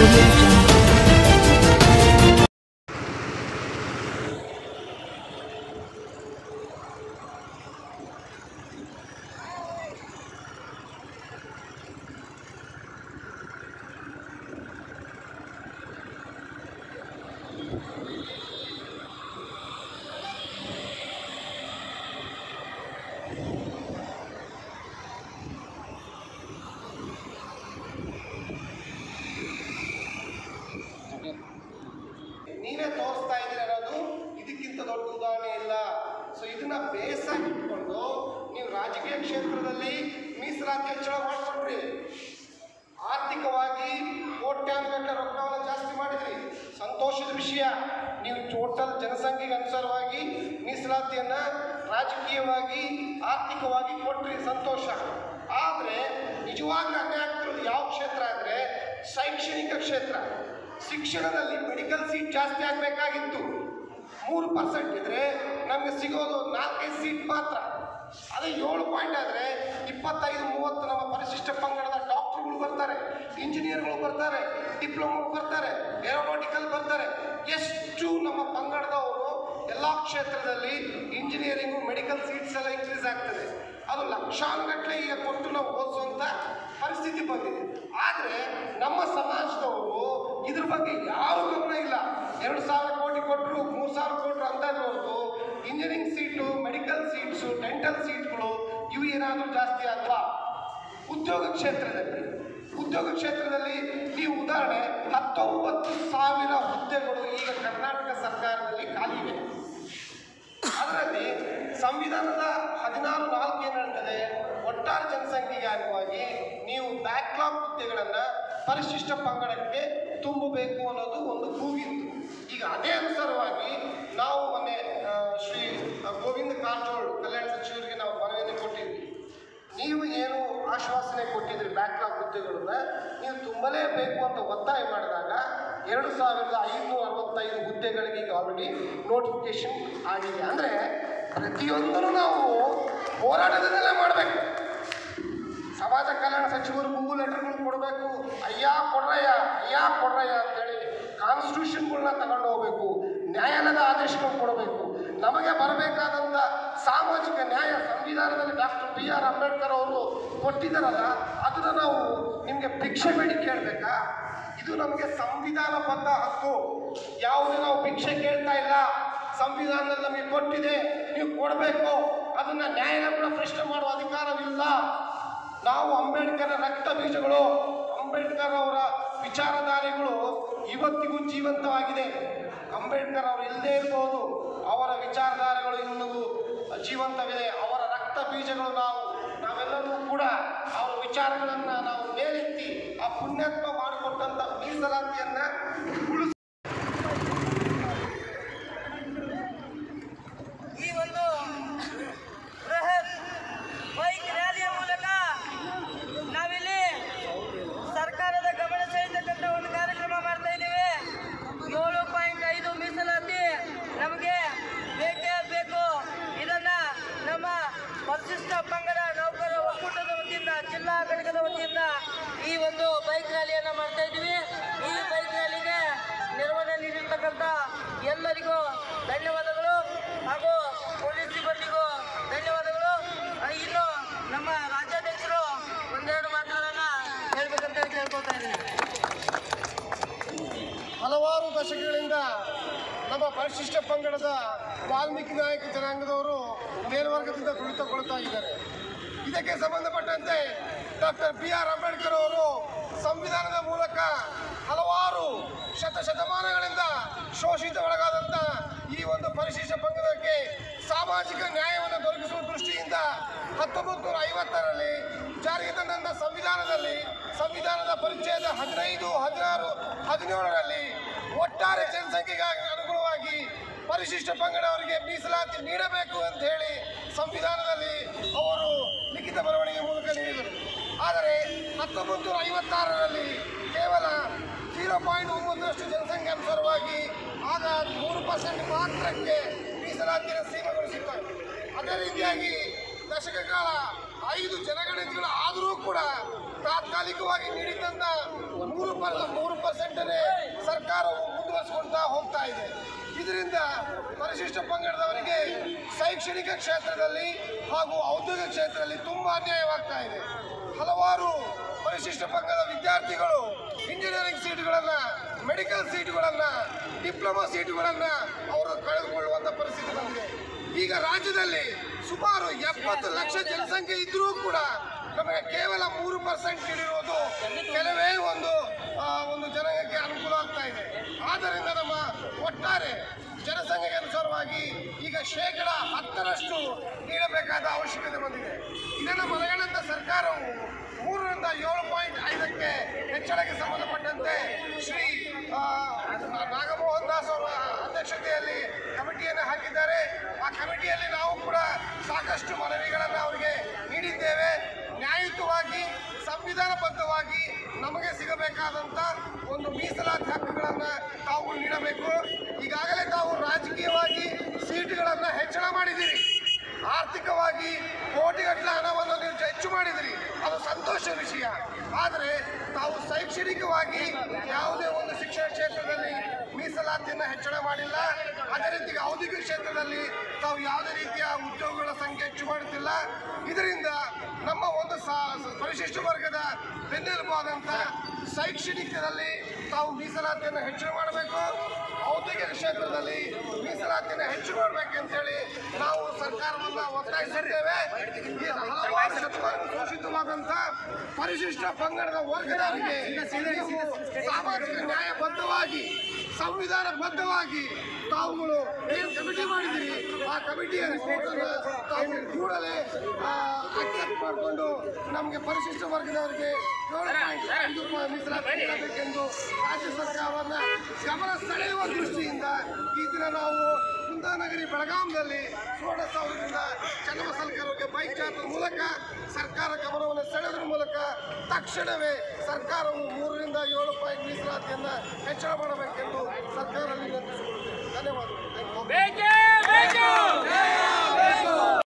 Audio Jungle. ನೀವೇ ತೋರಿಸ್ತಾ ಇದ್ದೀರ ಅನ್ನೋದು ಇದಕ್ಕಿಂತ ದೊಡ್ಡ ಉದಾಹರಣೆ ಇಲ್ಲ ಸೊ ಇದನ್ನ ಬೇಸ್ ಆಗಿ ಇಟ್ಕೊಂಡು ನೀವು ರಾಜಕೀಯ ಕ್ಷೇತ್ರದಲ್ಲಿ ಮೀಸಲಾತಿ ಹೆಚ್ಚಳ ಮಾಡ್ಕೊಂಡ್ರಿ ಆರ್ಥಿಕವಾಗಿ ಕೋಟ್ಯಾಂತರ ರೊಕ್ಕವನ್ನು ಜಾಸ್ತಿ ಮಾಡಿದ್ರಿ ಸಂತೋಷದ ವಿಷಯ ನೀವು ಟೋಟಲ್ ಜನಸಂಖ್ಯೆಗೆ ಅನುಸಾರವಾಗಿ ಮೀಸಲಾತಿಯನ್ನ ರಾಜಕೀಯವಾಗಿ ಆರ್ಥಿಕವಾಗಿ ಕೊಟ್ರಿ ಸಂತೋಷ ಆದರೆ ನಿಜವಾಗ್ಲೂ ಅನ್ಯಾಯ ಆಗ್ತಿರೋದು ಯಾವ ಕ್ಷೇತ್ರ ಅಂದರೆ ಶೈಕ್ಷಣಿಕ ಕ್ಷೇತ್ರ ಶಿಕ್ಷಣದಲ್ಲಿ ಮೆಡಿಕಲ್ ಸೀಟ್ ಜಾಸ್ತಿ ಆಗಬೇಕಾಗಿತ್ತು ಮೂರು ಪರ್ಸೆಂಟ್ ಇದ್ರೆ ನಮಗೆ ಸಿಗೋದು ನಾಲ್ಕೈದು ಸೀಟ್ ಮಾತ್ರ ಅದೇ ಏಳು ಪಾಯಿಂಟ್ ಆದರೆ ಇಪ್ಪತ್ತೈದು ಮೂವತ್ತು ನಮ್ಮ ಪರಿಶಿಷ್ಟ ಪಂಗಡದ ಡಾಕ್ಟರ್ಗಳು ಬರ್ತಾರೆ ಇಂಜಿನಿಯರ್ಗಳು ಬರ್ತಾರೆ ಡಿಪ್ಲೊಮಾ ಬರ್ತಾರೆ ಏರೋನಾಟಿಕಲ್ ಬರ್ತಾರೆ ಎಷ್ಟು ನಮ್ಮ ಪಂಗಡದವರು ಎಲ್ಲ ಕ್ಷೇತ್ರದಲ್ಲಿ ಇಂಜಿನಿಯರಿಂಗು ಮೆಡಿಕಲ್ ಸೀಟ್ಸ್ ಎಲ್ಲ ಇನ್ಕ್ರೀಸ್ ಆಗ್ತದೆ ಅದು ಲಕ್ಷಾನುಗಟ್ಟಲೆ ಈಗ ಕೊಟ್ಟು ನಾವು ಓದಿಸುವಂಥ ಪರಿಸ್ಥಿತಿ ಬಂದಿದೆ ಆದರೆ ನಮ್ಮ ಸಮಾಜದವರು ಇದ್ರ ಬಗ್ಗೆ ಯಾವ ಗಮನ ಇಲ್ಲ ಎರಡು ಸಾವಿರ ಕೋಟಿ ಕೊಟ್ಟರು ಮೂರು ಸಾವಿರ ಕೊಟ್ಟರು ಅಂತ ಹೊರತು engineering seat medical seats dental ಸೀಟ್ಗಳು ಇವು ಏನಾದರೂ ಜಾಸ್ತಿ ಅಲ್ವಾ ಉದ್ಯೋಗ ಕ್ಷೇತ್ರದಲ್ಲಿ ಉದ್ಯೋಗ ಕ್ಷೇತ್ರದಲ್ಲಿ ನೀವು ಉದಾಹರಣೆ ಹತ್ತೊಂಬತ್ತು ಸಾವಿರ ಹುದ್ದೆಗಳು ಈಗ ಕರ್ನಾಟಕ ಸರ್ಕಾರದಲ್ಲಿ ಖಾಲಿ ಇವೆ ಅದರಲ್ಲಿ ಸಂವಿಧಾನದ ಹದಿನಾರು ನಾಲ್ಕು ಏನು ಹೇಳ್ತದೆ ಒಟ್ಟಾರೆ ಜನಸಂಖ್ಯೆಗೆ ಅನುವಾಗಿ ನೀವು ಬ್ಯಾಕ್ಲಾಗ್ ಹುದ್ದೆಗಳನ್ನು ಪರಿಶಿಷ್ಟ ಪಂಗಡಕ್ಕೆ ತುಂಬಬೇಕು ಅನ್ನೋದು ಒಂದು ಕೂಗಿತ್ತು ಈಗ ಅದೇ ಅನುಸಾರವಾಗಿ ನಾವು ಮೊನ್ನೆ ಆ, ಶ್ರೀ ಗೋವಿಂದ ಕಾರಜೋಳ್ ಕಲ್ಯಾಣ ಸಚಿವರಿಗೆ ನಾವು ಮನವಿಯನ್ನು ಕೊಟ್ಟಿದ್ವಿ ನೀವು ಏನು ಆಶ್ವಾಸನೆ ಕೊಟ್ಟಿದ್ರಿ ಬ್ಯಾಕ್ಲಾಗ್ ಹುದ್ದೆಗಳನ್ನ ನೀವು ತುಂಬಲೇಬೇಕು ಅಂತ ಒತ್ತಾಯ ಮಾಡಿದಾಗ ಎರಡು ಸಾವಿರದ ಐನೂರ ಅರವತ್ತೈದು ಹುದ್ದೆಗಳಿಗೆ ಈಗ ಆಲ್ರೆಡಿ ನೋಟಿಫಿಕೇಶನ್ ಆಗಿದೆ ಅಂದರೆ ಪ್ರತಿಯೊಂದನ್ನು ನಾವು ಹೋರಾಟದಿಂದಲೇ ಮಾಡಬೇಕು ಸಮಾಜ ಕಲ್ಯಾಣ ಸಚಿವರು ಗುಂಪು ಲೆಟರ್ಗಳು ಕೊಡಬೇಕು ಅಯ್ಯ ಕೊಡ್ರಯ್ಯ ಅಯ್ಯ ಕೊಡ್ರಯ್ಯ ಅಂತೇಳಿ ಕಾನ್ಸ್ಟಿಟ್ಯೂಷನ್ಗಳನ್ನ ತಗೊಂಡು ಹೋಗ್ಬೇಕು ನ್ಯಾಯಾಲಯದ ಆದೇಶಗಳು ಕೊಡಬೇಕು ನಮಗೆ ಬರಬೇಕಾದಂಥ ಸಾಮಾಜಿಕ ನ್ಯಾಯ ಸಂವಿಧಾನದಲ್ಲಿ ಡಾಕ್ಟರ್ ಬಿ ಆರ್ ಅಂಬೇಡ್ಕರ್ ಅವರು ಕೊಟ್ಟಿದ್ದಾರಲ್ಲ ಅದನ್ನು ನಾವು ನಿಮಗೆ ಭಿಕ್ಷೆ ಬೇಡಿ ಕೇಳಬೇಕಾ ಇದು ನಮಗೆ ಸಂವಿಧಾನಬದ್ಧ ಹಕ್ಕು ಯಾವುದೇ ನಾವು ಭಿಕ್ಷೆ ಕೇಳ್ತಾ ಇಲ್ಲ ಸಂವಿಧಾನದಲ್ಲಿ ನಮಗೆ ಕೊಟ್ಟಿದೆ ನೀವು ಕೊಡಬೇಕು ಅದನ್ನ ನ್ಯಾಯಾಲಯ ಕೂಡ ಪ್ರಶ್ನೆ ಮಾಡುವ ಅಧಿಕಾರವಿಲ್ಲ ನಾವು ಅಂಬೇಡ್ಕರ್ ರಕ್ತ ಬೀಜಗಳು ಅಂಬೇಡ್ಕರ್ ಅವರ ವಿಚಾರಧಾರೆಗಳು ಇವತ್ತಿಗೂ ಜೀವಂತವಾಗಿದೆ ಅಂಬೇಡ್ಕರ್ ಅವರು ಇಲ್ಲದೇ ಇರ್ಬೋದು ಅವರ ವಿಚಾರಧಾರೆಗಳು ಇನ್ನೂ ಜೀವಂತವಿದೆ ಅವರ ರಕ್ತ ಬೀಜಗಳು ನಾವು ನಾವೆಲ್ಲರೂ ಕೂಡ ಅವರ ವಿಚಾರಗಳನ್ನು ನಾವು ಮೇಲೆತ್ತಿ ಆ ಪುಣ್ಯಾತ್ಮ ಮಾಡಿಕೊಟ್ಟಂಥ ಮೀಸಲಾತಿಯನ್ನು ಉಳಿಸ ಈ ಒಂದು ಬೃಹತ್ ಬೈಕ್ ರ್ಯಾಲಿಯ ಮೂಲಕ ನಾವಿಲ್ಲಿ ಸರ್ಕಾರದ ಗಮನ ಸೆಳೆತಕ್ಕಂಥ ಒಂದು ಕಾರ್ಯಕ್ರಮ ಮಾಡ್ತಾ ಇದ್ದೇವೆ ಏಳು ಪಾಯಿಂಟ್ ಐದು ಮೀಸಲಾತಿ ನಮಗೆ ಬೇಕೇ ಬೇಕು ಇದನ್ನ ನಮ್ಮ ಪರಿಶಿಷ್ಟ ಪಂಗಡ ನೌಕರ ಒಕ್ಕೂಟದ ವತಿಯಿಂದ ಜಿಲ್ಲಾ ಘಟಕದ ವತಿಯಿಂದ ಈ ಒಂದು ಬೈಕ್ ರ್ಯಾಲಿಯನ್ನು ಮಾಡ್ತಾ ಇದ್ದೀವಿ ಈ ಬೈಕ್ ರ್ಯಾಲಿಗೆ ನಿರ್ವಹಣೆ ನೀಡಿರ್ತಕ್ಕಂಥ ಎಲ್ಲರಿಗೂ ಧನ್ಯವಾದಗಳು ಹಾಗೂ ಪೊಲೀಸ್ ಸಿಬ್ಬಂದಿಗೂ ಧನ್ಯವಾದಗಳು ಆ, ಇನ್ನು ನಮ್ಮ ರಾಜ್ಯಾಧ್ಯಕ್ಷರು ಒಂದೆರಡು ಮಾತುಗಳನ್ನ ಹೇಳ್ಬೇಕಂತ ಹೇಳಿ ಕೇಳ್ಕೊತಾ ಇದ್ದೀನಿ ಹಲವಾರು ದಶಕಗಳಿಂದ ನಮ್ಮ ಪರಿಶಿಷ್ಟ ಪಂಗಡದ ವಾಲ್ಮೀಕಿ ನಾಯಕ ಜನಾಂಗದವರು ಮೇಲ್ವರ್ಗದಿಂದ ತುಳಿತಗೊಳ್ತಾ ಇದ್ದಾರೆ ಇದಕ್ಕೆ ಸಂಬಂಧಪಟ್ಟಂತೆ ಡಾಕ್ಟರ್ ಬಿ ಆರ್ ಅಂಬೇಡ್ಕರ್ ಅವರು ಸಂವಿಧಾನದ ಮೂಲಕ ಹಲವಾರು ಶತಶತಮಾನಗಳಿಂದ ಶೋಷಿತ ಒಳಗಾದಂಥ ಈ ಒಂದು ಪರಿಶಿಷ್ಟ ಪಂಗಡಕ್ಕೆ ಸಾಮಾಜಿಕ ನ್ಯಾಯವನ್ನು ದೊರಕಿಸುವ ದೃಷ್ಟಿಯಿಂದ ಹತ್ತೊಂಬತ್ತು ನೂರ ಐವತ್ತರಲ್ಲಿ ಜಾರಿಗೆ ತಂದಂಥ ಸಂವಿಧಾನದಲ್ಲಿ ಸಂವಿಧಾನದ ಪರಿಚಯದ ಹದಿನೈದು ಹದಿನಾರು ಹದಿನೇಳರಲ್ಲಿ ಒಟ್ಟಾರೆ ಜನಸಂಖ್ಯೆಗೆ ಅನುಗುಣವಾಗಿ ಪರಿಶಿಷ್ಟ ಪಂಗಡವರಿಗೆ ಮೀಸಲಾತಿ ನೀಡಬೇಕು ಅಂತ ಹೇಳಿ ಸಂವಿಧಾನದಲ್ಲಿ ಅವರು ಲಿಖಿತ ಬರವಣಿಗೆ ಮೂಲಕ ನೀಡಿದರು ಆದರೆ ಹತ್ತೊಂಬತ್ತು ನೂರ ಐವತ್ತಾರರಲ್ಲಿ ಕೇವಲ ಜೀರೋ ಪಾಯಿಂಟ್ ಒಂಬತ್ತರಷ್ಟು ಜನಸಂಖ್ಯೆ ಅನುಸಾರವಾಗಿ ಆಗ ಮೂರು ಪರ್ಸೆಂಟ್ ಮಾತ್ರಕ್ಕೆ ಮೀಸಲಾತಿಯನ್ನು ಸೀಮೆಗೊಳಿಸಿದ್ದಾರೆ ಅದೇ ರೀತಿಯಾಗಿ ದಶಕ ಕಾಲ ಐದು ಜನಗಣತಿಗಳು ಆದರೂ ಕೂಡ ತಾತ್ಕಾಲಿಕವಾಗಿ ನೀಡಿದ್ದಂಥ ಮೂರು ಪರ್ ಮೂರು ಪರ್ಸೆಂಟ್ ಪರ್ಸೆಂಟನ್ನೇ ಸರ್ಕಾರವು ಮುಂದುವರಿಸಿಕೊಳ್ತಾ ಹೋಗ್ತಾ ಇದೆ ಇದರಿಂದ ಪರಿಶಿಷ್ಟ ಪಂಗಡದವರಿಗೆ ಶೈಕ್ಷಣಿಕ ಕ್ಷೇತ್ರದಲ್ಲಿ ಹಾಗೂ ಔದ್ಯೋಗಿಕ ಕ್ಷೇತ್ರದಲ್ಲಿ ತುಂಬ ಅನ್ಯಾಯವಾಗ್ತಾ ಇದೆ ಹಲವಾರು ಪರಿಶಿಷ್ಟ ಪಂಗಡದ ವಿದ್ಯಾರ್ಥಿಗಳು ಇಂಜಿನಿಯರಿಂಗ್ ಸೀಟುಗಳನ್ನು ಮೆಡಿಕಲ್ ಸೀಟುಗಳನ್ನು ಡಿಪ್ಲೊಮಾ ಸೀಟುಗಳನ್ನು ಅವರು ಕಳೆದುಕೊಳ್ಳುವಂಥ ಪರಿಸ್ಥಿತಿ ಬಂದಿದೆ ಈಗ ರಾಜ್ಯದಲ್ಲಿ ಸುಮಾರು ಎಪ್ಪತ್ತು ಲಕ್ಷ ಜನಸಂಖ್ಯೆ ಇದ್ರೂ ಕೂಡ ನಮಗೆ ಕೇವಲ ಮೂರು ಪರ್ಸೆಂಟ್ ನೀಡಿರುವುದು ಕೆಲವೇ ಒಂದು ಆ, ಒಂದು ಜನಾಂಗಕ್ಕೆ ಅನುಕೂಲ ಆಗ್ತಾ ಇದೆ ಆದ್ದರಿಂದ ನಮ್ಮ ಒಟ್ಟಾರೆ ಜನಸಂಖ್ಯೆಗೆ ಅನುಸಾರವಾಗಿ ಈಗ ಶೇಕಡ ಹತ್ತರಷ್ಟು ನೀಡಬೇಕಾದ ಅವಶ್ಯಕತೆ ಬಂದಿದೆ ಇದನ್ನು ಮನಗಂಡ ಸರ್ಕಾರವು ಮೂರರಿಂದ ಏಳು ಪಾಯಿಂಟ್ ಐದಕ್ಕೆ ಹೆಚ್ಚಳಕ್ಕೆ ಸಂಬಂಧಪಟ್ಟಂತೆ ಶ್ರೀ ಆ, ನಾಗಮೋಹನ್ ದಾಸ್ ಅವರ ಅಧ್ಯಕ್ಷತೆಯಲ್ಲಿ ಕಮಿಟಿಯನ್ನು ಹಾಕಿದ್ದಾರೆ ಆ ಕಮಿಟಿಯಲ್ಲಿ ನಾವು ಕೂಡ ಸಾಕಷ್ಟು ಮನವಿಗಳನ್ನು ಅವರಿಗೆ ನೀಡಿದ್ದೇವೆ ನ್ಯಾಯಯುತವಾಗಿ ಸಂವಿಧಾನಬದ್ಧವಾಗಿ ನಮಗೆ ಸಿಗಬೇಕಾದಂಥ ಒಂದು ಮೀಸಲಾತಿ ಹಕ್ಕುಗಳನ್ನು ತಾವು ನೀಡಬೇಕು ಈಗಾಗಲೇ ತಾವು ರಾಜಕೀಯವಾಗಿ ಸೀಟುಗಳನ್ನು ಹೆಚ್ಚಳ ಮಾಡಿದ್ದೀರಿ ಆರ್ಥಿಕವಾಗಿ ಕೋಟಿಗಟ್ಟಲೆ ಹಣವನ್ನು ನೀವು ಹೆಚ್ಚು ಮಾಡಿದಿರಿ ಅದು ಸಂತೋಷ ವಿಷಯ ಆದರೆ ತಾವು ಶೈಕ್ಷಣಿಕವಾಗಿ ಯಾವುದೇ ಒಂದು ಶಿಕ್ಷಣ ಕ್ಷೇತ್ರದಲ್ಲಿ ಮೀಸಲಾತಿಯನ್ನು ಹೆಚ್ಚಳ ಮಾಡಿಲ್ಲ ಅದೇ ರೀತಿ ಔದ್ಯೋಗಿಕ ಕ್ಷೇತ್ರದಲ್ಲಿ ತಾವು ಯಾವುದೇ ರೀತಿಯ ಉದ್ಯೋಗಗಳ ಸಂಖ್ಯೆ ಹೆಚ್ಚು ಮಾಡುತ್ತಿಲ್ಲ ಇದರಿಂದ ನಮ್ಮ ಒಂದು ಸಾ- ಪರಿಶಿಷ್ಟ ವರ್ಗದ ಬೆನ್ನೆಲುಬಾದಂಥ ಶೈಕ್ಷಣಿಕದಲ್ಲಿ ತಾವು ಮೀಸಲಾತಿಯನ್ನು ಹೆಚ್ಚು ಮಾಡಬೇಕು ಔದ್ಯೋಗಿಕ ಕ್ಷೇತ್ರದಲ್ಲಿ ಮೀಸಲಾತಿಯನ್ನು ಹೆಚ್ಚು ಮಾಡಬೇಕಂತೇಳಿ ನಾವು ಸರ್ಕಾರವನ್ನು ಒತ್ತಾಯಿಸಿದ್ದೇವೆ ಈ ಹಲವಾರು ಶತಮಾನ ಶೋಷಿತವಾದಂಥ ಪರಿಶಿಷ್ಟ ಪಂಗಡದ ವರ್ಗದವರಿಗೆ ನೀವು ಸಾಮಾಜಿಕ ನ್ಯಾಯಬದ್ಧವಾಗಿ ಸಂವಿಧಾನಬದ್ಧವಾಗಿ ತಾವುಗಳು ಏನು ಕಮಿಟಿ ಮಾಡಿದ್ದೀರಿ ಆ ಕಮಿಟಿಯ ರಿಪೋರ್ಟನ್ನು ತಾವು ಕೂಡಲೇ ಅಕ್ಸೆಪ್ಟ್ ಮಾಡಿಕೊಂಡು ನಮಗೆ ಪರಿಶಿಷ್ಟ ವರ್ಗದವರಿಗೆ ಏಳು ಪಾಯಿಂಟ್ ಐದು ರೂಪಾಯಿ ಮೀಸಲಾತಿ ನೀಡಬೇಕೆಂದು ರಾಜ್ಯ ಸರ್ಕಾರವನ್ನು ಗಮನ ಸೆಳೆಯುವ ದೃಷ್ಟಿಯಿಂದ ಈ ದಿನ ನಾವು ಕುಂದಾನಗರಿ ಬೆಳಗಾಂನಲ್ಲಿ ಸುವರ್ಣ ಸೌಧದಿಂದ ಚನ್ನಬಸಲ್ಕರ್ಗೆ ಬೈಕ್ ಜಾಥಾ ಮೂಲಕ ಸರ್ಕಾರ ಗಮನವನ್ನು ಸೆಳೆದ್ರ ಮೂಲಕ ತಕ್ಷಣವೇ ಸರ್ಕಾರವು ಮೂರರಿಂದ ಏಳು ಪಾಯಿಂಟ್ ಮೀಸಲಾತಿಯನ್ನು ಹೆಚ್ಚಳ ಮಾಡಬೇಕೆಂದು ಸರ್ಕಾರದಲ್ಲಿ ವಿನಂತಿಸಿಕೊಳ್ಳುತ್ತೇವೆ ಧನ್ಯವಾದಗಳು Thank you. ಬೇಕೇ ಬೇಕು